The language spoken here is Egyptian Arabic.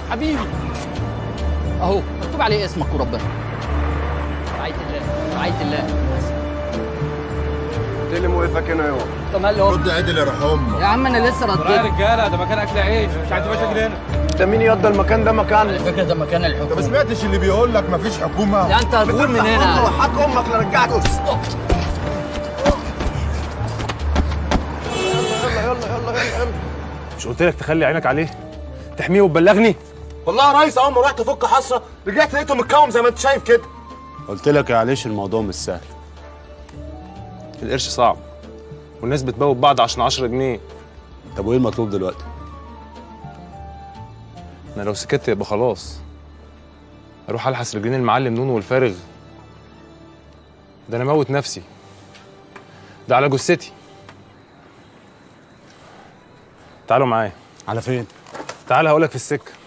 حبيبي اهو مكتوب عليه اسمك وربنا رعاية الله رعاية الله ايه اللي موقفك هنا يابا كمال اهو رد عدل يا روح امك يا عم انا لسه يا رديت رجاله ده مكان اكل عيش مش عايز مشاكل هنا انت مين يقضي المكان ده على مكان فكره ده مكان انت ما الحكومه سمعتش اللي بيقول لك مفيش حكومه يا انت هتقول من هنا وحق امك لرجعك مش قلت لك تخلي عينك عليه تحميه وتبلغني والله يا ريس اول ما رحت افك حصره رجعت لقيته متكوم زي ما انت شايف كده قلت لك يا عليش الموضوع مش سهل القرش صعب والناس بتبوب بعض عشان 10 جنيه طب وايه المطلوب دلوقتي انا لو سكت يبقى خلاص اروح الحس رجلين المعلم نونو والفارغ ده انا موت نفسي ده على جثتي تعالوا معايا على فين؟ تعال هقولك في السكه